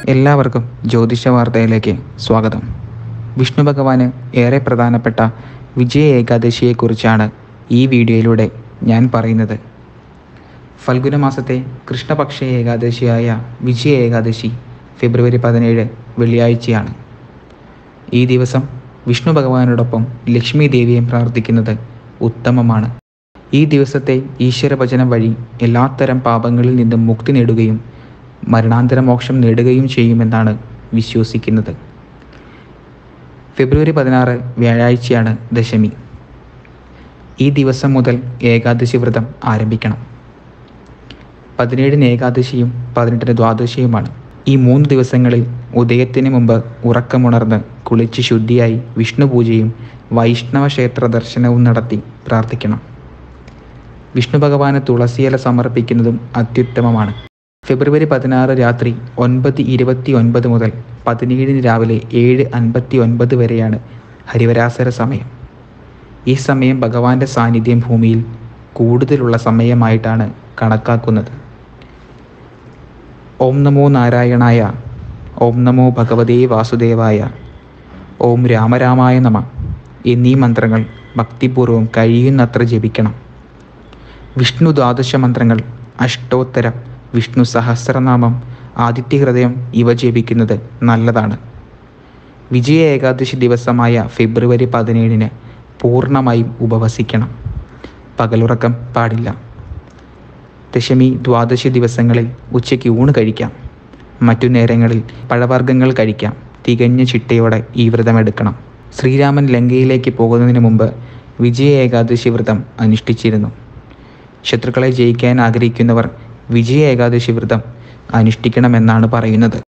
എല്ലാവർക്കും ജ്യോതിഷ വാർത്തയിലേക്ക് സ്വാഗതം വിഷ്ണു ഭഗവാന് ഏറെ പ്രധാനപ്പെട്ട വിജയ ഏകാദശിയെക്കുറിച്ചാണ് ഈ വീഡിയോയിലൂടെ ഞാൻ പറയുന്നത് ഫൽഗുന മാസത്തെ കൃഷ്ണപക്ഷ ഏകാദശിയായ വിജയ ഏകാദശി ഫെബ്രുവരി പതിനേഴ് വെള്ളിയാഴ്ചയാണ് ഈ ദിവസം വിഷ്ണു ഭഗവാനോടൊപ്പം ലക്ഷ്മി ദേവിയെ പ്രാർത്ഥിക്കുന്നത് ഉത്തമമാണ് ഈ ദിവസത്തെ ഈശ്വരവചനം വഴി എല്ലാത്തരം പാപങ്ങളിൽ നിന്നും മുക്തി നേടുകയും മരണാന്തര മോക്ഷം നേടുകയും ചെയ്യുമെന്നാണ് വിശ്വസിക്കുന്നത് ഫെബ്രുവരി പതിനാറ് വ്യാഴാഴ്ചയാണ് ദശമി ഈ ദിവസം മുതൽ ഏകാദശി വ്രതം ആരംഭിക്കണം പതിനേഴിന് ഏകാദശിയും പതിനെട്ടിന് ദ്വാദശിയുമാണ് ഈ മൂന്ന് ദിവസങ്ങളിൽ ഉദയത്തിന് മുമ്പ് ഉറക്കമുണർന്ന് കുളിച്ച് ശുദ്ധിയായി വിഷ്ണു പൂജയും വൈഷ്ണവ ക്ഷേത്ര ദർശനവും നടത്തി പ്രാർത്ഥിക്കണം വിഷ്ണു ഭഗവാന് തുളസിയില സമർപ്പിക്കുന്നതും അത്യുത്തമമാണ് ഫെബ്രുവരി പതിനാറ് രാത്രി ഒൻപത് ഇരുപത്തി ഒൻപത് മുതൽ പതിനേഴിന് രാവിലെ ഏഴ് അൻപത്തി ഒൻപത് വരെയാണ് ഹരിവരാസര സമയം ഈ സമയം ഭഗവാന്റെ സാന്നിധ്യം ഭൂമിയിൽ കൂടുതലുള്ള സമയമായിട്ടാണ് കണക്കാക്കുന്നത് ഓം നമോ നാരായണായ ഓം നമോ ഭഗവതേ വാസുദേവായ ഓം രാമരാമായ നമ എന്നീ മന്ത്രങ്ങൾ ഭക്തിപൂർവ്വം കഴിയുന്നത്ര ജപിക്കണം വിഷ്ണു ദ്വാദശ മന്ത്രങ്ങൾ അഷ്ടോത്തരം വിഷ്ണു സഹസ്രനാമം ആദിത്യ ഹൃദയം ഇവ ജപിക്കുന്നത് നല്ലതാണ് വിജയ ഏകാദശി ദിവസമായ ഫെബ്രുവരി പതിനേഴിന് പൂർണ്ണമായും ഉപവസിക്കണം പകലുറക്കം പാടില്ല ദശമി ദ്വാദശി ദിവസങ്ങളിൽ ഉച്ചയ്ക്ക് ഊണ് കഴിക്കാം മറ്റു നേരങ്ങളിൽ പഴവർഗ്ഗങ്ങൾ കഴിക്കാം തികഞ്ഞ ചിട്ടയോടെ ഈ വ്രതം എടുക്കണം ശ്രീരാമൻ ലങ്കയിലേക്ക് പോകുന്നതിന് മുമ്പ് വിജയ ഏകാദശി വ്രതം അനുഷ്ഠിച്ചിരുന്നു ശത്രുക്കളെ ജയിക്കാൻ ആഗ്രഹിക്കുന്നവർ വിജയ ഏകാദശി വ്രതം അനുഷ്ഠിക്കണമെന്നാണ് പറയുന്നത്